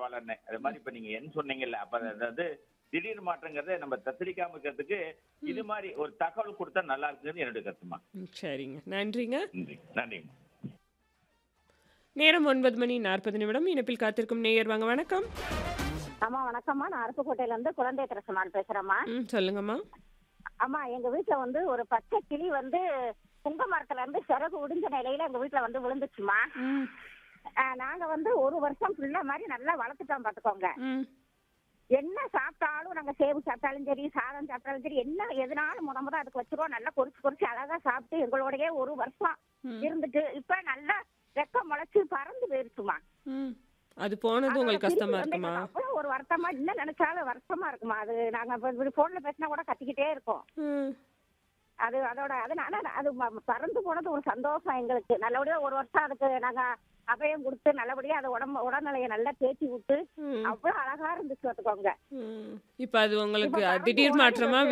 பரவாயில்லன்னு அது மாதிரி இப்ப நீங்க என் சொன்னீங்கல்ல அப்ப அது வந்து திடீர் மாற்றங்கிறத நம்ம தத்தளிக்காம இருக்கிறதுக்கு இது மாதிரி ஒரு தகவல் கொடுத்தா நல்லா இருக்குன்னு என்னுடைய கருத்துமா ம், சரிங்க நன்றிங்க நன்றி நன்றிங்க நேரம் ஒன்பது மணி நாற்பது நிமிடம் இணைப்பில் காத்திருக்கும் நேயர் வாங்க வணக்கம் அம்மா வணக்கம்மா நான் அருப்புக்கோட்டையில இருந்து குழந்தை திரசமான் பேசுறேம்மா ம் சொல்லுங்கம்மா அம்மா எங்க வீட்டுல வந்து ஒரு பச்சை கிளி வந்து புங்க மரத்துல இருந்து சிறகு உடிஞ்ச நிலையில எங்க வீட்டுல வந்து விழுந்துச்சுமா ம் ஆஹ் நாங்க வந்து ஒரு வருஷம் பிள்ளை மாதிரி நல்லா வளர்த்துட்டோம் பாத்துக்கோங்க ம் என்ன சாப்பிட்டாலும் நாங்க சேவு சாப்பிட்டாலும் சரி சாதம் சாப்பிட்டாலும் சரி என்ன எதுனாலும் முத முத அதுக்கு வச்சிருவோம் நல்லா பொரிச்சு பொரிச்சு அழகா சாப்பிட்டு எங்களோடயே ஒரு வருஷம் ம். இருந்துட்டு இப்ப நல்லா ரெக்கம் முளைச்சு பறந்து போயிருச்சுமா ம் அது போனது உங்களுக்கு அதோட கஷ்டமா பிரிவு வந்து இருக்குமா எங்களுக்கு அவ்வளவு ஒரு வருத்தமா இன்னும் நினைச்சாலும் வருத்தமா இருக்குமா அது நாங்க போன்ல பேசினா கூட கத்திக்கிட்டே இருக்கோம் ம் அது அதோட அதனால அது ம- பறந்து போனது ஒரு சந்தோஷம் எங்களுக்கு நல்லபடியா ஒரு வருஷம் அதுக்கு நாங்க அபயம் கொடுத்து நல்லபடியா அது உடம்பு உடல்நிலையை நல்லா தேத்தி விட்டு ம் அவ்வளவு அழகா இருந்துச்சு பார்த்துக்கோங்க ம். இப்ப அது உங்களுக்கு இப்ப பறந்து திடீர் போனது மாற்றமா